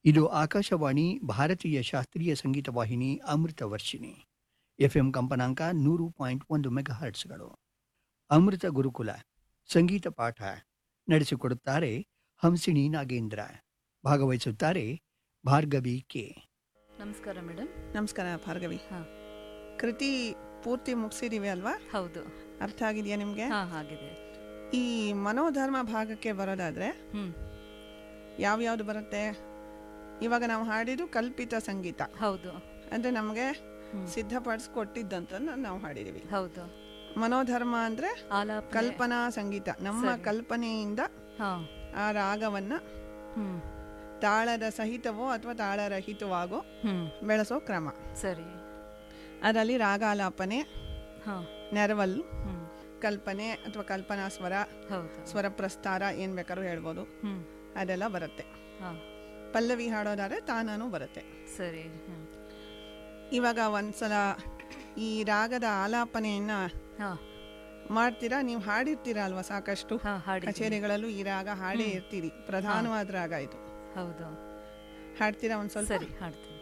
ಇದು ಆಕಾಶವಾಣಿ ಭಾರತೀಯ ಶಾಸ್ತ್ರೀಯ ಸಂಗೀತ ವಾಹಿನಿ ಅಮೃತ ವರ್ಷಿಣಿ ಎಫ್ಎಂ ಕಂಪನಾಂಕ ನೂರು ಪಾಯಿಂಟ್ ಒಂದು ಮೆಗಾಹರ್ಟ್ಸ್ಗಳು ಅಮೃತ ಗುರುಕುಲ ಸಂಗೀತ ಪಾಠ ನಡೆಸಿಕೊಡುತ್ತಾರೆ ಹಂಸಿಣಿ ನಾಗೇಂದ್ರ ಭಾಗವಹಿಸುತ್ತಾರೆ ಭಾರ್ಗವಿ ಕೆ ನಮಸ್ಕಾರ ಮೇಡಮ್ ನಮಸ್ಕಾರ ಭಾರ್ಗವಿ ಹಾ. ಕೃತಿ ಪೂರ್ತಿ ಮುಗಿಸಿದೀವಿ ಅಲ್ವಾ ಹೌದು ಅರ್ಥ ಆಗಿದೆಯಾ ನಿಮಗೆ ಹಾ ಹಾಗಿದೆ ಈ ಮನೋಧರ್ಮ ಭಾಗಕ್ಕೆ ಬರೋದಾದ್ರೆ ಹ್ಮ್ ಯಾವ್ಯಾವ್ದು ಬರುತ್ತೆ ಇವಾಗ ನಾವು ಹಾಡಿದ್ದು ಕಲ್ಪಿತ ಸಂಗೀತ ಹೌದು ಅಂದ್ರೆ ನಮಗೆ ಹ್ಮ್. ಸಿದ್ಧಪಡಿಸ್ಕೊಟ್ಟಿದ್ದಂತ ನಾವು ಹಾಡಿದೀವಿ ಹೌದು ಮನೋಧರ್ಮ ಅಂದ್ರೆ ಆಲಾಪ ಕಲ್ಪನಾ ಸಂಗೀತ ನಮ್ಮ ಸರಿ. ಕಲ್ಪನೆಯಿಂದ ಹಾ ಆ ರಾಗವನ್ನ ಹ್ಮ್ ತಾಳದ ಸಹಿತವೋ ಅಥವಾ ತಾಳರಹಿತವಾಗೋ ಹ್ಮ್ ಬೆಳೆಸೋ ಕ್ರಮ ಸರಿ ಅದರಲ್ಲಿ ರಾಗಾಲಾಪನೆ ಹಾ ನೆರವಲ್ ಹ್ಮ್ ಕಲ್ಪನೆ ಅಥವಾ ಕಲ್ಪನಾ ಸ್ವರ ಹೌದು ಸ್ವರ ಪ್ರಸ್ತಾರ ಏನ್ ಬೇಕಾದ್ರೂ ಹೇಳ್ಬೋದು ಹ್ಮ್ ಅದೆಲ್ಲ ಬರುತ್ತೆ ಹಾ ಪಲ್ಲವಿ ಹಾಡೋದಾದ್ರೆ ತಾನೂ ಬರುತ್ತೆ ಸರಿ ಹ್ಮ್ ಇವಾಗ ಒಂದ್ಸಲ ಈ ರಾಗದ ಆಲಾಪನೆಯನ್ನ ಹಾ ಮಾಡ್ತೀರಾ ನೀವು ಹಾಡಿರ್ತೀರಾ ಅಲ್ವಾ ಸಾಕಷ್ಟು ಹಾ ಹಾಡಿ ಕಚೇರಿಗಳಲ್ಲೂ ಈ ರಾಗ ಹಾಡೇ ಇರ್ತೀರಿ ಪ್ರಧಾನವಾದ ರಾಗ ಇದು ಹೌದು ಹಾಡ್ತೀರಾ ಒಂದ್ ಸ್ವಲ್ಪ ಸರಿ ಹಾಡ್ತೀನಿ